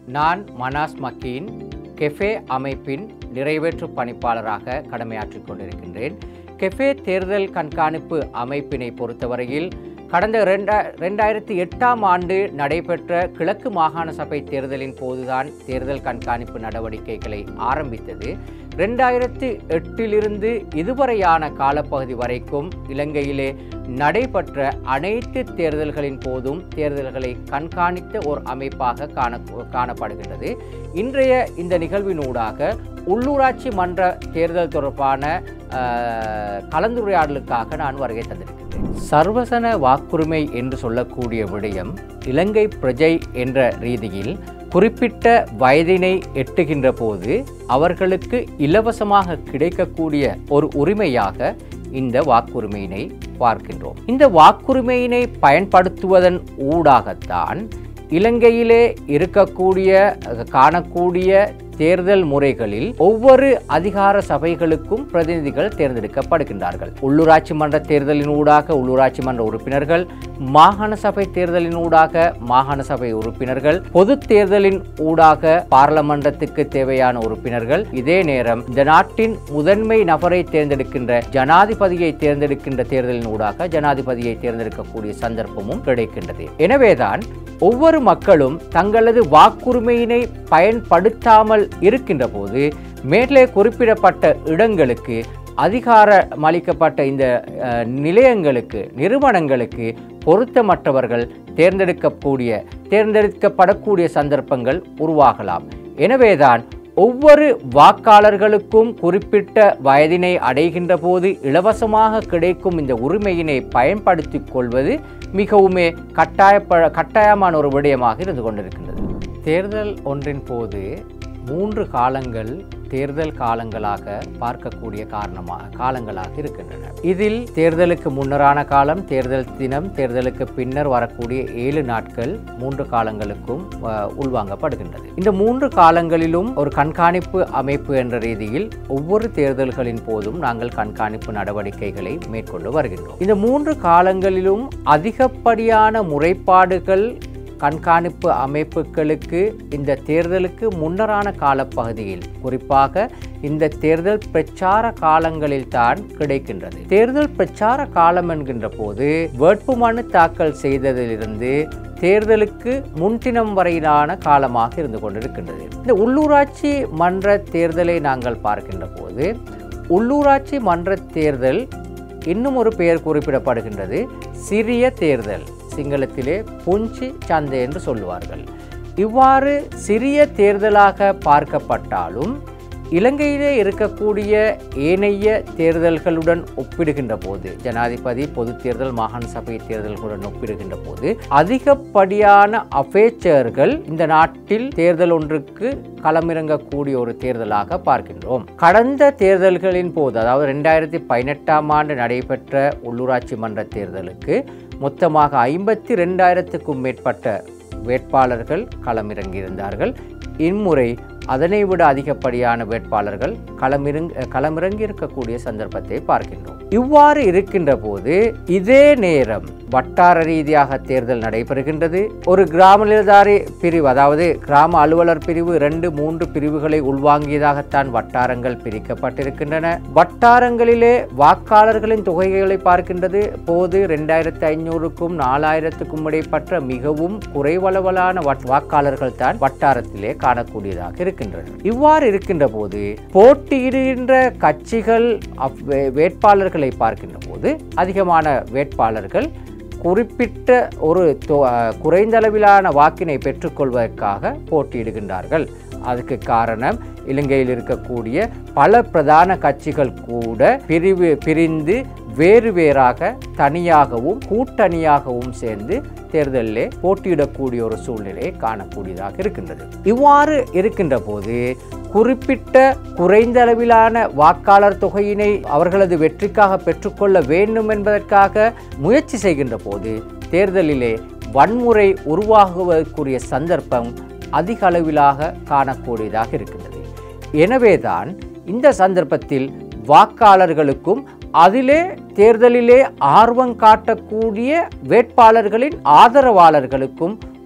நான் மனாஸ் மக்கீன் கெஃபே அமைப்பின் நிறைவேற்று பணிப்பாளராக கடமையாற்றிக் கொண்டிருக்கின்றேன் கெஃபே தேர்தல் கண்காணிப்பு அமைப்பினை பொறுத்தவரையில் கடந்த ரெண்டா ரெண்டாயிரத்தி எட்டாம் ஆண்டு நடைபெற்ற கிழக்கு மாகாண சபை தேர்தலின் போதுதான் தேர்தல் கண்காணிப்பு நடவடிக்கைகளை ஆரம்பித்தது ரெண்டாயிரத்தி எட்டிலிருந்து இதுவரையான காலப்பகுதி வரைக்கும் இலங்கையிலே நடைபெற்ற அனைத்து தேர்தல்களின் போதும் தேர்தல்களை கண்காணித்த ஒரு அமைப்பாக காண காணப்படுகின்றது இன்றைய இந்த நிகழ்வினூடாக உள்ளூராட்சி மன்ற தேர்தல் தொடர்பான அஹ், கலந்துரையாடலுக்காக நான் வருகை தந்திருக்கின்றேன் சர்வசன வாக்குரிமை என்று சொல்லக்கூடிய விடயம் இலங்கை பிரஜை என்ற ரீதியில் குறிப்பிட்ட வயதினை எட்டுகின்ற போது அவர்களுக்கு இலவசமாக கிடைக்கக்கூடிய ஒரு உரிமையாக இந்த வாக்குரிமையினை பார்க்கின்றோம் இந்த வாக்குரிமையினை பயன்படுத்துவதன் ஊடாகத்தான் இலங்கையிலே இருக்கக்கூடிய காணக்கூடிய தேர்தல் முறைகளில் ஒவ்வொரு அதிகார சபைகளுக்கும் பிரதிநிதிகள் தேர்ந்தெடுக்கப்படுகின்றார்கள் உள்ளூராட்சி மன்ற தேர்தலின் ஊடாக உள்ளூராட்சி மன்ற உறுப்பினர்கள் மாகாண சபை தேர்தலின் ஊடாக மாகாண சபை உறுப்பினர்கள் பொது தேர்தலின் ஊடாக பாராளுமன்றத்துக்கு தேவையான உறுப்பினர்கள் இதே நேரம் இந்த நாட்டின் முதன்மை நபரை தேர்ந்தெடுக்கின்ற ஜனாதிபதியை தேர்ந்தெடுக்கின்ற தேர்தலின் ஊடாக ஜனாதிபதியை தேர்ந்தெடுக்கக்கூடிய சந்தர்ப்பமும் கிடைக்கின்றது எனவேதான் ஒவ்வொரு மக்களும் தங்களது வாக்குரிமையினை பயன்படுத்தாமல் இருக்கின்ற போது மேலே குறிப்பிடப்பட்ட இடங்களுக்கு அதிகாரம் அளிக்கப்பட்ட இந்த அஹ், நிலையங்களுக்கு நிறுவனங்களுக்கு பொருத்தமற்றவர்கள் தேர்ந்தெடுக்கக்கூடிய தேர்ந்தெடுக்கப்படக்கூடிய சந்தர்ப்பங்கள் உருவாகலாம் எனவேதான் ஒவ்வொரு வாக்காளர்களுக்கும் குறிப்பிட்ட வயதினை அடைகின்ற போது இலவசமாக கிடைக்கும் இந்த உரிமையினை பயன்படுத்திக் கொள்வது மிகவுமே கட்டாயப்ப கட்டாயமான ஒரு விடயமாக இருந்து கொண்டிருக்கின்றது தேர்தல் ஒன்றின் போது மூன்று காலங்கள் தேர்தல் காலங்களாக பார்க்கக்கூடிய காரணமாக காலங்களாக இருக்கின்றன இதில் தேர்தலுக்கு முன்னரான காலம் தேர்தல் தினம் தேர்தலுக்கு பின்னர் வரக்கூடிய ஏழு நாட்கள் மூன்று காலங்களுக்கும் அஹ், உள்வாங்கப்படுகின்றது இந்த மூன்று காலங்களிலும் ஒரு கண்காணிப்பு அமைப்பு என்ற ரீதியில் ஒவ்வொரு தேர்தல்களின் போதும் நாங்கள் கண்காணிப்பு நடவடிக்கைகளை மேற்கொண்டு வருகின்றோம் இந்த மூன்று காலங்களிலும் அதிகப்படியான முறைப்பாடுகள் கண்காணிப்பு அமைப்புகளுக்கு இந்த தேர்தலுக்கு முன்னரான காலப்பகுதியில் குறிப்பாக இந்த தேர்தல் பிரச்சார காலங்களில் தான் கிடைக்கின்றது தேர்தல் பிரச்சார காலம் என்கின்ற போது வேட்புமனு தாக்கல் செய்ததிலிருந்து தேர்தலுக்கு முன்தினம் வரையிலான காலமாக இருந்து கொண்டிருக்கின்றது இந்த உள்ளூராட்சி மன்ற தேர்தலை நாங்கள் பார்க்கின்ற போது உள்ளூராட்சி மன்ற தேர்தல் இன்னும் ஒரு பெயர் குறிப்பிடப்படுகின்றது சிறிய தேர்தல் சிங்களத்திலே புஞ்சி சந்தை என்று சொல்லுவார்கள் இவ்வாறு சிறிய தேர்தலாக பார்க்கப்பட்டாலும் இலங்கையிலே இருக்கக்கூடிய ஏனைய தேர்தல்களுடன் ஒப்பிடுகின்ற போது ஜனாதிபதி பொது தேர்தல் மாகாண சபை தேர்தல்களுடன் ஒப்பிடுகின்ற போது அதிகப்படியான அபேச்சர்கள் இந்த நாட்டில் தேர்தல் ஒன்றுக்கு களமிறங்கக்கூடிய ஒரு தேர்தலாக பார்க்கின்றோம் கடந்த தேர்தல்களின் போது அதாவது ரெண்டாயிரத்தி பதினெட்டாம் ஆண்டு நடைபெற்ற உள்ளூராட்சி மன்ற தேர்தலுக்கு மொத்தமாக ஐம்பத்தி ரெண்டாயிரத்துக்கும் மேற்பட்ட வேட்பாளர்கள் களமிறங்கியிருந்தார்கள் இம்முறை அதனை விட அதிகப்படியான வேட்பாளர்கள் களமிறங் களமிறங்கி இருக்கக்கூடிய சந்தர்ப்பத்தை பார்க்கின்றோம் இவ்வாறு இருக்கின்ற போது இதே நேரம் வட்டார ரீதியாக தேர்தல் நடைபெறுகின்றது ஒரு கிராம நிலதாரி பிரிவு அதாவது கிராம அலுவலர் பிரிவு இரண்டு மூன்று பிரிவுகளை உள்வாங்கியதாகத்தான் வட்டாரங்கள் பிரிக்கப்பட்டிருக்கின்றன வட்டாரங்களிலே வாக்காளர்களின் தொகைகளை பார்க்கின்றது போது ரெண்டாயிரத்தி ஐநூறுக்கும் நாலாயிரத்துக்கும் இடைப்பட்ட மிகவும் குறைவளவலான வட்- வாக்காளர்கள் தான் வட்டாரத்திலே காணக்கூடியதாக இருக்கின்றன இவ்வாறு இருக்கின்ற போது போட்டியிடுகின்ற கட்சிகள் அவ்- வே- வேட்பாளர்களை பார்க்கின்ற போது அதிகமான வேட்பாளர்கள் குறிப்பிட்ட ஒரு தொ- அஹ், குறைந்த அளவிலான வாக்கினை பெற்றுக்கொள்வதற்காக போட்டியிடுகின்றார்கள் அதுக்கு காரணம் இலங்கையில் இருக்கக்கூடிய பல பிரதான கட்சிகள் கூட பிரிவு பிரிந்து வேறு வேறாக தனியாகவும் கூட்டணியாகவும் சேர்ந்து தேர்தலிலே போட்டியிடக்கூடிய ஒரு சூழ்நிலையை காணக்கூடியதாக இருக்கின்றது இவ்வாறு இருக்கின்ற போது குறிப்பிட்ட குறைந்த அளவிலான வாக்காளர் தொகையினை அவர்களது வெற்றிக்காக பெற்றுக்கொள்ள வேண்டும் என்பதற்காக முயற்சி செய்கின்ற போது தேர்தலிலே வன்முறை உருவாகுவதற்குரிய சந்தர்ப்பம் அதிக அளவிலாக காணக்கூடியதாக இருக்கின்றது எனவேதான் இந்த சந்தர்ப்பத்தில் வாக்காளர்களுக்கும் அதிலே தேர்தலிலே ஆர்வம் காட்டக்கூடிய வேட்பாளர்களின் ஆதரவாளர்களுக்கும்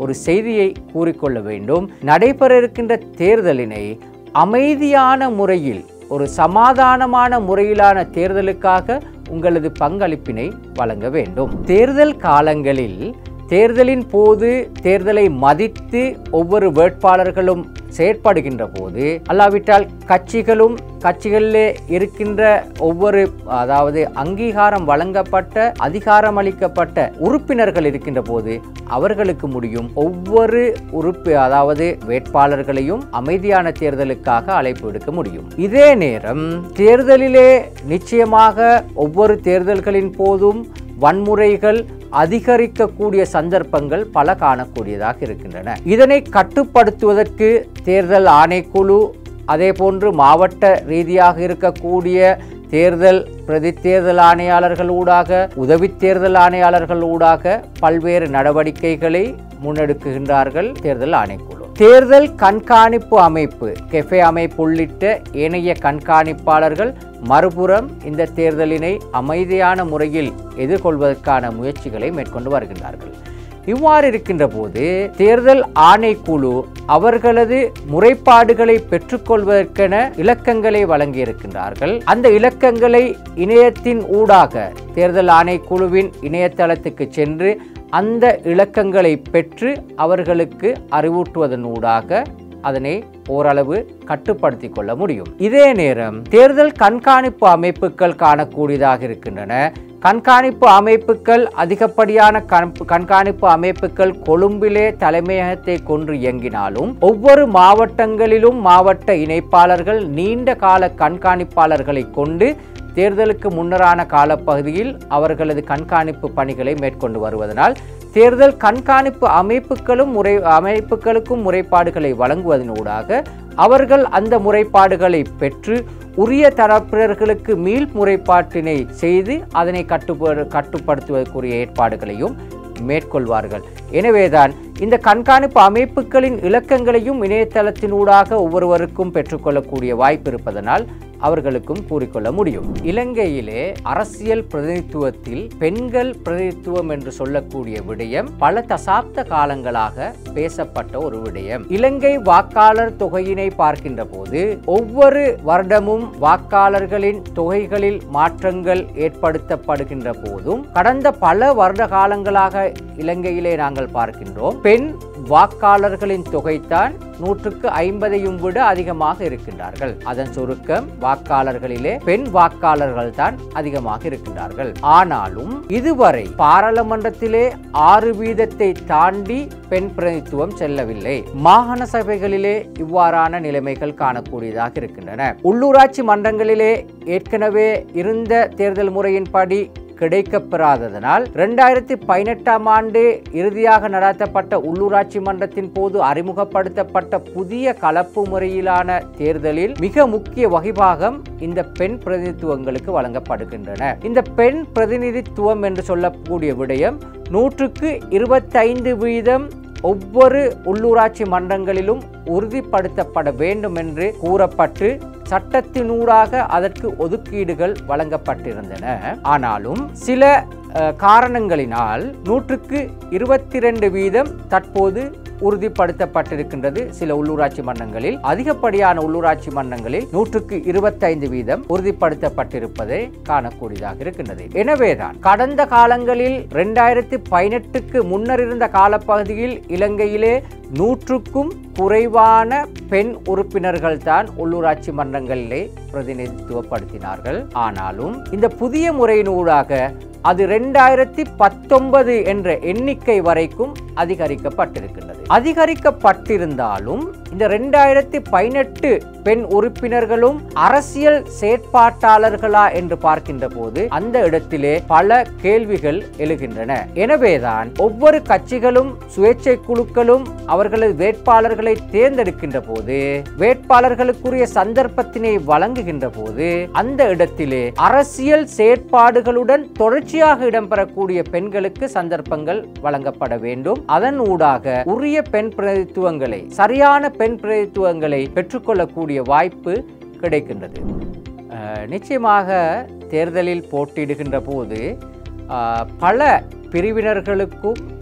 ஒரு செய்தியை கூறிக்கொள்ள வேண்டும் நடைபெற இருக்கின்ற தேர்தலினை அமைதியான முறையில் ஒரு சமாதானமான முறையிலான தேர்தலுக்காக உங்களது பங்களிப்பினை வழங்க வேண்டும் தேர்தல் காலங்களில் தேர்தலின் போது தேர்தலை மதித்து ஒவ்வொரு வேட்பாளர்களும் செயற்படுகின்ற போது அல்லாவிட்டால் கட்சிகளும் கட்சிகளிலே இருக்கின்ற ஒவ்வொரு அதாவது அங்கீகாரம் வழங்கப்பட்ட அதிகாரம் அளிக்கப்பட்ட உறுப்பினர்கள் இருக்கின்ற போது அவர்களுக்கு முடியும் ஒவ்வொரு உறுப்பு அதாவது வேட்பாளர்களையும் அமைதியான தேர்தலுக்காக அழைப்பு விடுக்க முடியும் இதே நேரம் தேர்தலிலே நிச்சயமாக ஒவ்வொரு தேர்தல்களின் போதும் வன்முறைகள் அதிகரிக்கக்கூடிய சந்தர்ப்பங்கள் பல காணக்கூடியதாக இருக்கின்றன இதனை கட்டுப்படுத்துவதற்கு தேர்தல் ஆணைக்குழு அதே போன்று மாவட்ட ரீதியாக இருக்கக்கூடிய தேர்தல் பிரதி தேர்தல் ஆணையாளர்கள் ஊடாக உதவி தேர்தல் ஆணையாளர்கள் ஊடாக பல்வேறு நடவடிக்கைகளை முன்னெடுக்குகின்றார்கள் தேர்தல் ஆணைக்குழு தேர்தல் கண்காணிப்பு அமைப்பு கெஃபே அமைப்பு உள்ளிட்ட ஏனைய கண்காணிப்பாளர்கள் மறுபுறம் இந்த தேர்தலினை அமைதியான முறையில் எதிர்கொள்வதற்கான முயற்சிகளை மேற்கொண்டு வருகின்றார்கள் இவ்வாறு இருக்கின்ற போது தேர்தல் ஆணைக்குழு அவர்களது முறைப்பாடுகளை பெற்றுக்கொள்வதற்கென இலக்கங்களை வழங்கியிருக்கின்றார்கள் அந்த இலக்கங்களை இணையத்தின் ஊடாக தேர்தல் ஆணைக்குழுவின் இணையதளத்துக்கு சென்று அந்த இலக்கங்களை பெற்று அவர்களுக்கு அறிவூட்டுவதன் ஊடாக அதனை ஓரளவு கட்டுப்படுத்தி கொள்ள முடியும் இதே நேரம் தேர்தல் கண்காணிப்பு அமைப்புகள் காணக்கூடியதாக இருக்கின்றன கண்காணிப்பு அமைப்புகள் அதிகப்படியான கண்- கண்காணிப்பு அமைப்புகள் கொழும்பிலே தலைமையகத்தை கொன்று இயங்கினாலும் ஒவ்வொரு மாவட்டங்களிலும் மாவட்ட இணைப்பாளர்கள் நீண்ட கால கண்காணிப்பாளர்களை கொண்டு தேர்தலுக்கு முன்னரான காலப்பகுதியில் அவர்களது கண்காணிப்பு பணிகளை மேற்கொண்டு வருவதனால் தேர்தல் கண்காணிப்பு அமைப்புகளும் முறை அமைப்புகளுக்கும் முறைப்பாடுகளை வழங்குவதனூடாக அவர்கள் அந்த முறைப்பாடுகளை பெற்று உரிய தரப்பினர்களுக்கு மீள் முறைப்பாட்டினை செய்து அதனை கட்டுப்படு கட்டுப்படுத்துவதற்குரிய ஏற்பாடுகளையும் மேற்கொள்வார்கள் எனவேதான் இந்த கண்காணிப்பு அமைப்புகளின் இலக்கங்களையும் இணையதளத்தினூடாக ஒவ்வொருவருக்கும் பெற்றுக்கொள்ளக்கூடிய வாய்ப்பு இருப்பதனால் அவர்களுக்கும் கூறிக்கொள்ள முடியும் இலங்கையிலே அரசியல் பிரதிநிதித்துவத்தில் பெண்கள் பிரதிநிதித்துவம் என்று சொல்லக்கூடிய விடயம் பல தசாப்த காலங்களாக பேசப்பட்ட ஒரு விடயம் இலங்கை வாக்காளர் தொகையினை பார்க்கின்ற போது ஒவ்வொரு வருடமும் வாக்காளர்களின் தொகைகளில் மாற்றங்கள் ஏற்படுத்தப்படுகின்ற போதும் கடந்த பல வருட காலங்களாக இலங்கையிலே நாங்கள் பார்க்கின்றோம் பெண் வாக்காளர்களின் தொகைத்தான் நூற்றுக்கு ஐம்பதையும் விட அதிகமாக இருக்கின்றார்கள் அதன் சுருக்கம் வாக்காளர்களிலே பெண் வாக்காளர்கள் தான் அதிகமாக இருக்கின்றார்கள் ஆனாலும் இதுவரை பாராளுமன்றத்திலே ஆறு வீதத்தை தாண்டி பெண் பிரதித்துவம் செல்லவில்லை மாகாண சபைகளிலே இவ்வாறான நிலைமைகள் காணக்கூடியதாக இருக்கின்றன உள்ளூராட்சி மன்றங்களிலே ஏற்கனவே இருந்த தேர்தல் முறையின்படி கிடைக்கப்பெறாததனால் இரண்டாயிரத்தி பதினெட்டாம் ஆண்டு இறுதியாக நடத்தப்பட்ட உள்ளூராட்சி மன்றத்தின் போது அறிமுகப்படுத்தப்பட்ட புதிய கலப்பு முறையிலான தேர்தலில் மிக முக்கிய வகிபாகம் இந்த பெண் பிரதிநிதித்துவங்களுக்கு வழங்கப்படுகின்றன இந்த பெண் பிரதிநிதித்துவம் என்று சொல்லக்கூடிய விடயம் நூற்றுக்கு இருபத்தைந்து வீதம் ஒவ்வொரு உள்ளூராட்சி மன்றங்களிலும் உறுதிப்படுத்தப்பட வேண்டும் என்று கூறப்பட்டு சட்டத்தினூடாக அதற்கு ஒதுக்கீடுகள் வழங்கப்பட்டிருந்தன ஆனாலும் சில அஹ், காரணங்களினால் நூற்றுக்கு இருபத்தி ரெண்டு வீதம் தற்போது உறுதிப்படுத்தப்பட்டிருக்கின்றது சில உள்ளூராட்சி மன்றங்களில் அதிகப்படியான உள்ளூராட்சி மன்றங்களில் நூற்றுக்கு இருபத்தைந்து வீதம் உறுதிப்படுத்தப்பட்டிருப்பதை காணக்கூடியதாக இருக்கின்றது எனவேதான் கடந்த காலங்களில் இரண்டாயிரத்தி பதினெட்டுக்கு முன்னர் இருந்த காலப்பகுதியில் இலங்கையிலே நூற்றுக்கும் குறைவான பெண் உறுப்பினர்கள் தான் உள்ளூராட்சி மன்றங்களிலே பிரதிநிதித்துவப்படுத்தினார்கள் ஆனாலும் இந்த புதிய முறையினூடாக அது ரெண்டாயிரத்தி பத்தொன்பது என்ற எண்ணிக்கை வரைக்கும் அதிகரிக்கப்பட்டிருக்கின்றது அதிகரிக்கப்பட்டிருந்தாலும் இந்த ரெண்டாயிரத்தி பதினெட்டு பெண் உறுப்பினர்களும் அரசியல் செயற்பாட்டாளர்களா என்று பார்க்கின்ற போது அந்த இடத்திலே பல கேள்விகள் எழுகின்றன எனவேதான் ஒவ்வொரு கட்சிகளும் சுயேட்சை குழுக்களும் அவர்களது வேட்பாளர்களை தேர்ந்தெடுக்கின்ற போது வேட்பாளர்களுக்குரிய சந்தர்ப்பத்தினை வழங்குகின்ற போது அந்த இடத்திலே அரசியல் செயற்பாடுகளுடன் தொடர்ச்சியாக இடம்பெறக்கூடிய பெண்களுக்கு சந்தர்ப்பங்கள் வழங்கப்பட வேண்டும் அதன் ஊடாக உரிய பெண் பிரதித்துவங்களை சரியான பெண் பிரதித்துவங்களை பெற்றுக்கொள்ளக்கூடிய வாய்ப்பு கிடைக்கின்றது அஹ், நிச்சயமாக தேர்தலில் போட்டியிடுகின்ற போது அஹ், பல பிரிவினர்களுக்கும்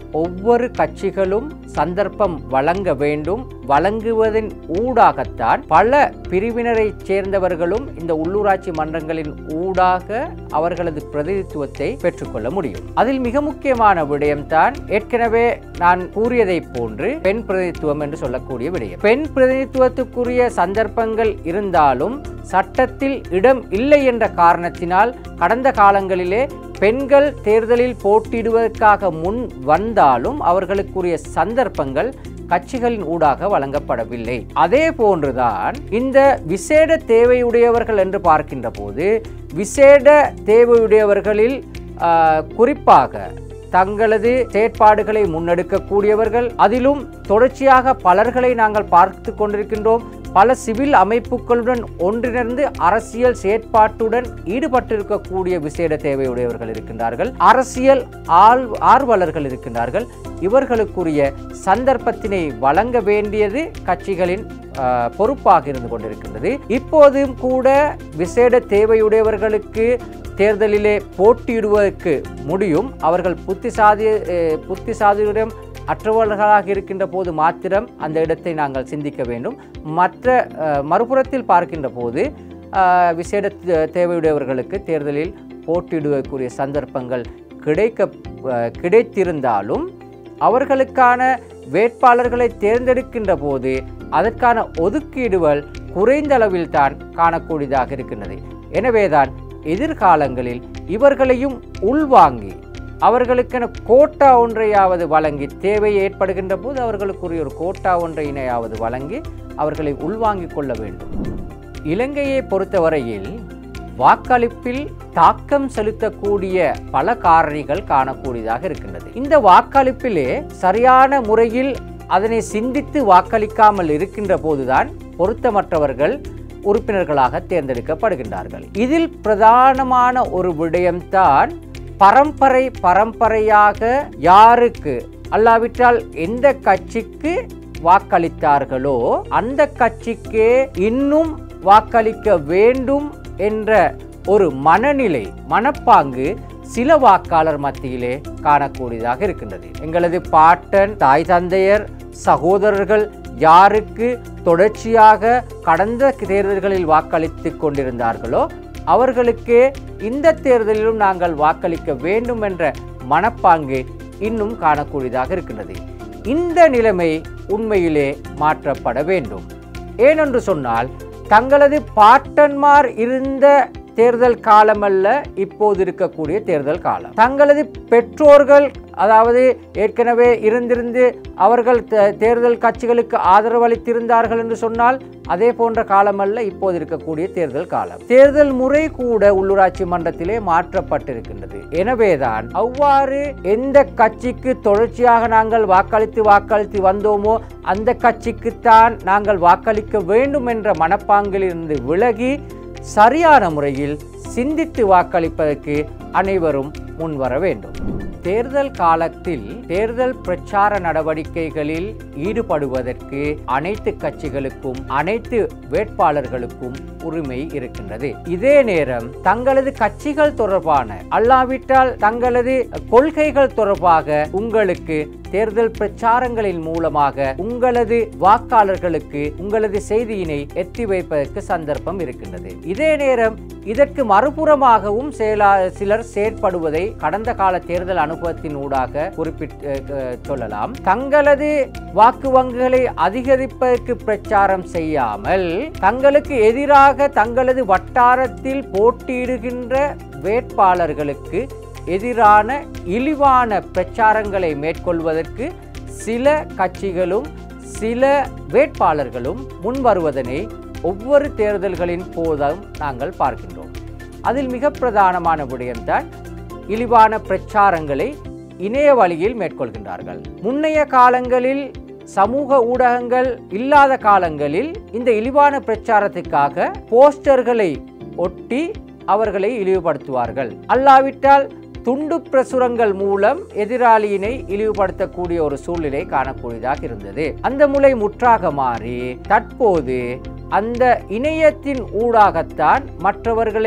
ஒவ்வொரு கட்சிகளும் சந்தர்ப்பம் வழங்க வேண்டும் வழங்குவதன் ஊடாகத்தான் பல பிரிவினரை சேர்ந்தவர்களும் இந்த உள்ளூராட்சி மன்றங்களின் ஊடாக அவர்களது பிரதிநிதித்துவத்தை பெற்றுக்கொள்ள முடியும் அதில் மிக முக்கியமான விடயம்தான் ஏற்கனவே நான் கூறியதைப் போன்று பெண் பிரதிநிதித்துவம் என்று சொல்லக்கூடிய விடயம் பெண் பிரதிநிதித்துவத்துக்குரிய சந்தர்ப்பங்கள் இருந்தாலும் சட்டத்தில் இடம் இல்லை என்ற காரணத்தினால் கடந்த காலங்களிலே பெண்கள் தேர்தலில் போட்டியிடுவதற்காக முன் வந்தாலும் அவர்களுக்குரிய சந்தர்ப்பங்கள் கட்சிகளின் ஊடாக வழங்கப்படவில்லை அதே போன்றுதான் இந்த விசேட தேவையுடையவர்கள் என்று பார்க்கின்ற போது விசேட தேவையுடையவர்களில் ஆஹ், குறிப்பாக தங்களது செயற்பாடுகளை முன்னெடுக்கக்கூடியவர்கள் அதிலும் தொடர்ச்சியாக பலர்களை நாங்கள் பார்த்து கொண்டிருக்கின்றோம் பல சிவில் அமைப்புகளுடன் ஒன்றிணைந்து அரசியல் செயற்பாட்டுடன் ஈடுபட்டிருக்கக்கூடிய விசேட தேவையுடையவர்கள் இருக்கின்றார்கள் அரசியல் ஆள் ஆர்வலர்கள் இருக்கின்றார்கள் இவர்களுக்குரிய சந்தர்ப்பத்தினை வழங்க வேண்டியது கட்சிகளின் ஆஹ், பொறுப்பாக இருந்து கொண்டிருக்கின்றது இப்போதும் கூட விசேட தேவையுடையவர்களுக்கு தேர்தலிலே போட்டியிடுவதற்கு முடியும் அவர்கள் புத்திசாதி அஹ், புத்திசாதியுடன் அற்றவர்களாக இருக்கின்ற போது மாத்திரம் அந்த இடத்தை நாங்கள் சிந்திக்க வேண்டும் மற்ற அஹ், மறுபுறத்தில் பார்க்கின்ற போது அஹ், விசேட தே- தேவையுடையவர்களுக்கு தேர்தலில் போட்டியிடுவதற்குரிய சந்தர்ப்பங்கள் கிடைக்க அஹ், கிடைத்திருந்தாலும் அவர்களுக்கான வேட்பாளர்களை தேர்ந்தெடுக்கின்ற போது அதற்கான ஒதுக்கீடுகள் குறைந்த அளவில் தான் காணக்கூடியதாக இருக்கின்றது எனவேதான் எதிர்காலங்களில் இவர்களையும் உள்வாங்கி அவர்களுக்கென கோட்டா ஒன்றையாவது வழங்கி தேவை ஏற்படுகின்ற போது அவர்களுக்குரிய ஒரு கோட்டா ஒன்றையினையாவது வழங்கி அவர்களை உள்வாங்கிக் கொள்ள வேண்டும் இலங்கையை பொறுத்தவரையில் வாக்களிப்பில் தாக்கம் செலுத்தக்கூடிய பல காரணிகள் காணக்கூடியதாக இருக்கின்றது இந்த வாக்களிப்பிலே சரியான முறையில் அதனை சிந்தித்து வாக்களிக்காமல் இருக்கின்ற போதுதான் பொருத்தமற்றவர்கள் உறுப்பினர்களாக தேர்ந்தெடுக்கப்படுகின்றார்கள் இதில் பிரதானமான ஒரு விடயம்தான் பரம்பரை பரம்பரையாக யாருக்கு அல்லாவிட்டால் எந்த கட்சிக்கு வாக்களித்தார்களோ அந்த கட்சிக்கே இன்னும் வாக்களிக்க வேண்டும் என்ற ஒரு மனநிலை மனப்பாங்கு சில வாக்காளர் மத்தியிலே காணக்கூடியதாக இருக்கின்றது எங்களது பாட்டன் தாய் தந்தையர் சகோதரர்கள் யாருக்கு தொடர்ச்சியாக கடந்த தேர்தல்களில் வாக்களித்துக் கொண்டிருந்தார்களோ அவர்களுக்கே இந்த தேர்தலிலும் நாங்கள் வாக்களிக்க வேண்டும் என்ற மனப்பாங்கு இன்னும் காணக்கூடியதாக இருக்கின்றது இந்த நிலைமை உண்மையிலே மாற்றப்பட வேண்டும் ஏனென்று சொன்னால் தங்களது பாட்டன்மார் இருந்த தேர்தல் காலமல்ல இப்போது இருக்கக்கூடிய தேர்தல் காலம் தங்களது பெற்றோர்கள் அதாவது ஏற்கனவே இருந்திருந்து அவர்கள் தே- தேர்தல் கட்சிகளுக்கு ஆதரவு அளித்திருந்தார்கள் என்று சொன்னால் அதே போன்ற காலமல்ல இப்போது இருக்கக்கூடிய தேர்தல் காலம் தேர்தல் முறை கூட உள்ளூராட்சி மன்றத்திலே மாற்றப்பட்டிருக்கின்றது எனவேதான் அவ்வாறு எந்த கட்சிக்கு தொடர்ச்சியாக நாங்கள் வாக்களித்து வாக்களித்து வந்தோமோ அந்த கட்சிக்குத்தான் நாங்கள் வாக்களிக்க வேண்டும் என்ற மனப்பாங்கிலிருந்து விலகி சரியான முறையில் சிந்தித்து வாக்களிப்பதற்கு அனைவரும் முன்வர வேண்டும் தேர்தல் காலத்தில் தேர்தல் பிரச்சார நடவடிக்கைகளில் ஈடுபடுவதற்கு அனைத்து கட்சிகளுக்கும் அனைத்து வேட்பாளர்களுக்கும் உரிமை இருக்கின்றது இதே நேரம் தங்களது கட்சிகள் தொடர்பான அல்லாவிட்டால் தங்களது கொள்கைகள் தொடர்பாக உங்களுக்கு தேர்தல் பிரச்சாரங்களின் மூலமாக உங்களது வாக்காளர்களுக்கு உங்களது செய்தியினை எத்தி வைப்பதற்கு சந்தர்ப்பம் இருக்கின்றது இதே நேரம் இதற்கு மறுபுறமாகவும் செயலா சிலர் செயற்படுவதை கடந்த கால தேர்தல் அனுபவத்தின் ஊடாக குறிப்பிட்டு அஹ், சொல்லலாம் தங்களது வாக்கு வங்கிகளை அதிகரிப்பதற்கு பிரச்சாரம் செய்யாமல் தங்களுக்கு எதிராக தங்களது வட்டாரத்தில் போட்டியிடுகின்ற வேட்பாளர்களுக்கு எதிரான இழிவான பிரச்சாரங்களை மேற்கொள்வதற்கு சில கட்சிகளும் சில வேட்பாளர்களும் முன்வருவதனை ஒவ்வொரு தேர்தல்களின் போதும் நாங்கள் பார்க்கின்றோம் அதில் மிக பிரதானமான விடயம்தான் இழிவான பிரச்சாரங்களை இணைய வழியில் மேற்கொள்கின்றார்கள் முன்னைய காலங்களில் சமூக ஊடகங்கள் இல்லாத காலங்களில் இந்த இழிவான பிரச்சாரத்துக்காக போஸ்டர்களை ஒட்டி அவர்களை இழிவுபடுத்துவார்கள் அல்லாவிட்டால் துண்டு பிரசுரங்கள் மூலம் எதிராளியினை இழிவுபடுத்தக்கூடிய ஒரு சூழ்நிலை காணக்கூடியதாக இருந்தது அந்த முறை முற்றாக மாறி தற்போது அந்த இணையத்தின் ஊடாகத்தான் மற்றவர்களை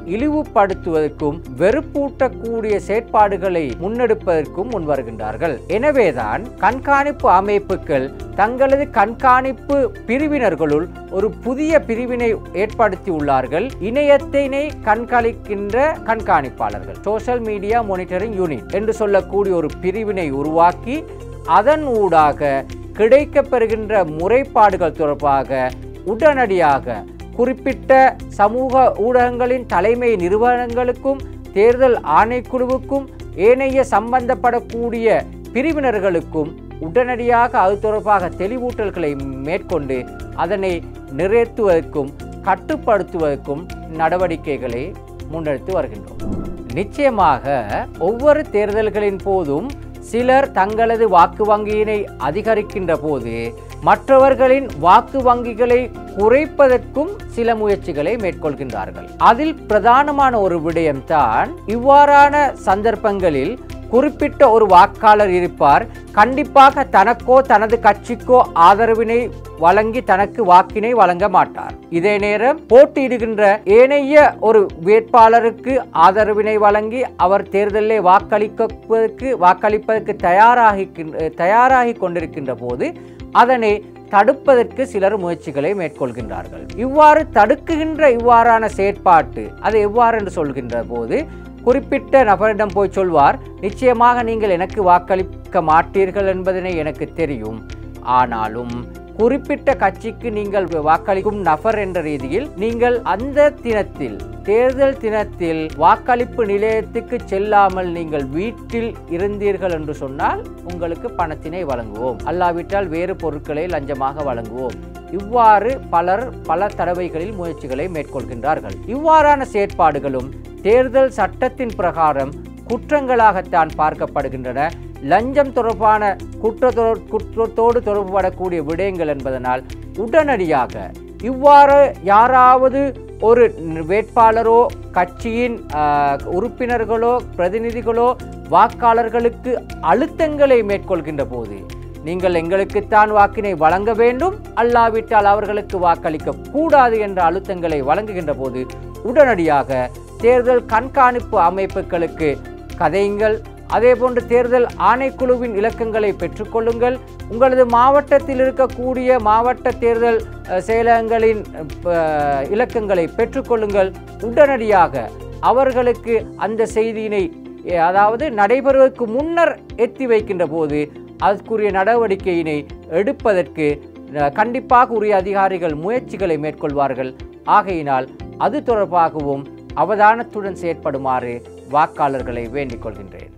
இழிவுபடுத்துவதற்கும் வெறுப்பூட்டக்கூடிய செயற்பாடுகளை முன்னெடுப்பதற்கும் முன்வருகின்றார்கள் எனவேதான் கண்காணிப்பு அமைப்புகள் தங்களது கண்காணிப்பு பிரிவினர்களுள் ஒரு புதிய பிரிவினை ஏற்படுத்தியுள்ளார்கள் இணையத்தினை கண்காணிக்கின்ற கண்காணிப்பாளர்கள் சோஷியல் மீடியா மானிட்டரிங் யூனிட் என்று சொல்லக்கூடிய ஒரு பிரிவினை உருவாக்கி அதன் ஊடாக கிடைக்கப்பெறுகின்ற முறைப்பாடுகள் தொடர்பாக உடனடியாக குறிப்பிட்ட சமூக ஊடகங்களின் தலைமை நிறுவனங்களுக்கும் தேர்தல் ஆணைக்குழுவுக்கும் ஏனைய சம்பந்தப்படக்கூடிய பிரிவினர்களுக்கும் உடனடியாக அது தொடர்பாக தெளிவூட்டல்களை மேற்கொண்டு அதனை நிறைவேற்றுவதற்கும் கட்டுப்படுத்துவதற்கும் நடவடிக்கைகளை முன்னெடுத்து வருகின்றோம் நிச்சயமாக ஒவ்வொரு தேர்தல்களின் போதும் சிலர் தங்களது வாக்கு வங்கியினை அதிகரிக்கின்ற போது மற்றவர்களின் வாக்கு வங்கிகளை குறைப்பதற்கும் சில முயற்சிகளை மேற்கொள்கின்றார்கள் அதில் பிரதானமான ஒரு விடயம்தான் இவ்வாறான சந்தர்ப்பங்களில் குறிப்பிட்ட ஒரு வாக்காளர் இருப்பார் கண்டிப்பாக தனக்கோ தனது கட்சிக்கோ ஆதரவினை வழங்கி தனக்கு வாக்கினை வழங்க மாட்டார் இதே நேரம் போட்டியிடுகின்ற ஏனைய ஒரு வேட்பாளருக்கு ஆதரவினை வழங்கி அவர் தேர்தலில் வாக்களிப்பதற்கு வாக்களிப்பதற்கு தயாராகி தயாராகி கொண்டிருக்கின்ற போது அதனை தடுப்பதற்கு சிலர் முயற்சிகளை மேற்கொள்கின்றார்கள் இவ்வாறு தடுக்குகின்ற இவ்வாறான செயற்பாட்டு அது எவ்வாறு என்று சொல்கின்ற போது குறிப்பிட்ட நபரிடம் போய் சொல்வார் நிச்சயமாக நீங்கள் எனக்கு வாக்களிக்க மாட்டீர்கள் என்பதனை எனக்கு தெரியும் ஆனாலும் குறிப்பிட்ட கட்சிக்கு நீங்கள் வாக்களிக்கும் நபர் என்ற ரீதியில் நீங்கள் அந்த தினத்தில் தேர்தல் தினத்தில் வாக்களிப்பு நிலையத்துக்கு செல்லாமல் நீங்கள் வீட்டில் இருந்தீர்கள் என்று சொன்னால் உங்களுக்கு பணத்தினை வழங்குவோம் அல்லாவிட்டால் வேறு பொருட்களை லஞ்சமாக வழங்குவோம் இவ்வாறு பலர் பல தடவைகளில் முயற்சிகளை மேற்கொள்கின்றார்கள் இவ்வாறான செயற்பாடுகளும் தேர்தல் சட்டத்தின் பிரகாரம் குற்றங்களாகத்தான் பார்க்கப்படுகின்றன லஞ்சம் தொடர்பான குற்ற குற்றத்தோடு தொடர்புபடக்கூடிய விடயங்கள் என்பதனால் உடனடியாக இவ்வாறு யாராவது ஒரு வேட்பாளரோ கட்சியின் உறுப்பினர்களோ பிரதிநிதிகளோ வாக்காளர்களுக்கு அழுத்தங்களை மேற்கொள்கின்ற போது நீங்கள் எங்களுக்குத்தான் வாக்கினை வழங்க வேண்டும் அல்லாவிட்டால் அவர்களுக்கு வாக்களிக்க கூடாது என்ற அழுத்தங்களை வழங்குகின்ற போது உடனடியாக தேர்தல் கண்காணிப்பு அமைப்புகளுக்கு கதையுங்கள் அதேபோன்று தேர்தல் ஆணைக்குழுவின் இலக்கங்களை பெற்றுக்கொள்ளுங்கள் உங்களது மாவட்டத்தில் இருக்கக்கூடிய மாவட்ட தேர்தல் செயலகங்களின் இலக்கங்களை பெற்றுக்கொள்ளுங்கள் உடனடியாக அவர்களுக்கு அந்த செய்தியினை அதாவது நடைபெறுவதற்கு முன்னர் எத்தி வைக்கின்ற போது அதற்குரிய நடவடிக்கையினை எடுப்பதற்கு கண்டிப்பாக உரிய அதிகாரிகள் முயற்சிகளை மேற்கொள்வார்கள் ஆகையினால் அது தொடர்பாகவும் அவதானத்துடன் செயற்படுமாறு வாக்காளர்களை வேண்டிக் கொள்கின்றேன்